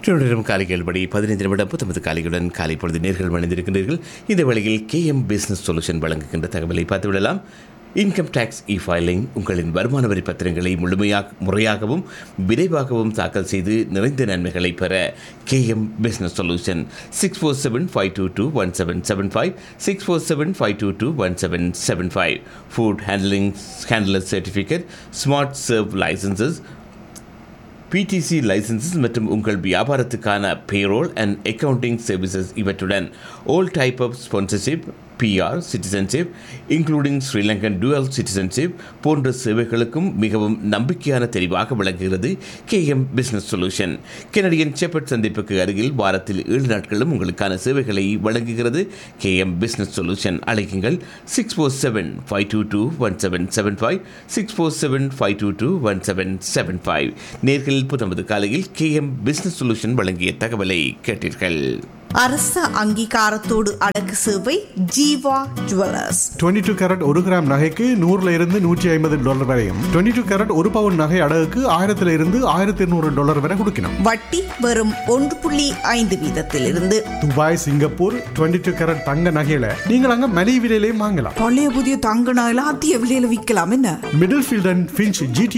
தொடரும் காலைகள் படி பதினைந்து நிமிடம் பத்தொன்பது காலைகளுடன் காலை பொழுது நேர்கள் மணிந்திருக்கின்றீர்கள் இந்த வேளையில் கேஎம் பிசினஸ் சொல்யூஷன் வழங்குகின்ற தகவலை பார்த்துவிடலாம் இன்கம் டேக்ஸ் இ ஃபைலிங் உங்களின் வருமான வரி பத்திரங்களை முழுமையாக முறையாகவும் விரைவாகவும் தாக்கல் செய்து நிறைந்த நன்மைகளை பெற KM business solution six four seven five two two one seven seven five six four seven five two two one seven seven five food handling handler certificate smart serve licences PTC licences மற்றும் உங்கள் வியாபாரத்துக்கான payroll and accounting services இவற்றுடன் all type of sponsorship PR citizenship including Sri Lankan dual citizenship போன்ற சேவைகளுக்கும் மிகவும் நம்பிக்கையான தெரிவாக விளங்குகிறது KM business solution Canadian shepherd சந்திப்புக்கு அருகில் வாரத்தில் ஏழு நாட்களும் உங்களுக்கான சேவைகளை வழங்குகிறது கேஎம் பிசினஸ் சொல்யூஷன் அழைக்குங்கள் six four seven five two two one seven seven five six four seven five two two one seven seven five நேர்களில் புத்தம்பது காலையில் கேஎம் பிசினஸ் சொல்யூஷன் வழங்கிய தகவலை கேட்டீர்கள் அரச அங்கீகாரத்தோடு அடக்கு சேவை ஜீவா ஜுவல்லர்ஸ் 22 டூ கேரட் ஒரு கிராம் நகைக்கு நூறுல இருந்து நூற்றி ஐம்பது டாலர் வரையும் 22 டூ கேரட் ஒரு பவுன் நகை அடகுக்கு ஆயிரத்துல இருந்து ஆயிரத்தி இருநூறு டாலர் வரை கொடுக்கணும் வட்டி வெறும் ஒன்று புள்ளி ஐந்து வீதத்திலிருந்து துபாய் சிங்கப்பூர் 22 டூ கேரட் தங்க நகையில நீங்கள் அங்க மலிவு விலையிலையும் வாங்கலாம் பழைய புதிய தங்க நகையில அதிக விலையில விற்கலாம் என்ன Middlefield and Finch GT